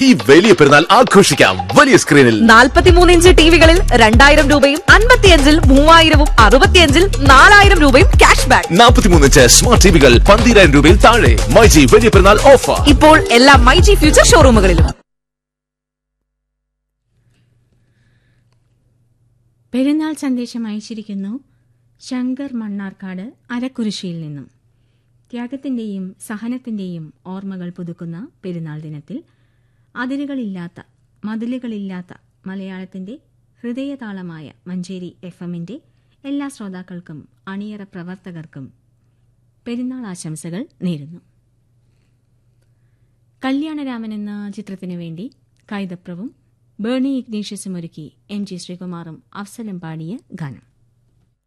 ഈ വലിയ പെരുന്നാൾ ആഘോഷിക്കാം വലിയ സ്ക്രീനിൽ നാൽപ്പത്തിമൂന്ന് ഇഞ്ച് ടിവികളിൽ രണ്ടായിരം രൂപയും അൻപത്തിയഞ്ചിൽ മൂവായിരവും അറുപത്തിയഞ്ചിൽ നാലായിരം രൂപയും ക്യാഷ് ബാക്ക് നാൽപ്പത്തിമൂന്ന് ഇഞ്ച് സ്മാർട്ട് ടിവികൾ പന്തിരായിരം രൂപയിൽ താഴെ മൈജി വലിയ പെരുന്നാൾ ഓഫർ ഇപ്പോൾ എല്ലാ മൈജി ഫ്യൂച്ചർ ഷോറൂമുകളിലും പെരുന്നാൾ സന്ദേശം അയച്ചിരിക്കുന്നു ശങ്കർ മണ്ണാർക്കാട് അരക്കുരിശിയിൽ നിന്നും ത്യാഗത്തിന്റെയും സഹനത്തിന്റെയും ഓർമ്മകൾ പുതുക്കുന്ന പെരുന്നാൾ ദിനത്തിൽ അതിരുകളില്ലാത്ത മതിലുകളില്ലാത്ത മലയാളത്തിന്റെ ഹൃദയതാളമായ മഞ്ചേരി എഫ് എമ്മിന്റെ എല്ലാ ശ്രോതാക്കൾക്കും അണിയറ പ്രവർത്തകർക്കും പെരുന്നാൾ ആശംസകൾ നേരുന്നു കല്യാണരാമൻ എന്ന ചിത്രത്തിനു വേണ്ടി കൈതപ്രവും ബേണി ഇഗ്നീഷ്യസും ഒരുക്കി എം ജി ശ്രീകുമാറും അഫ്സലും പാടിയ ഗാനം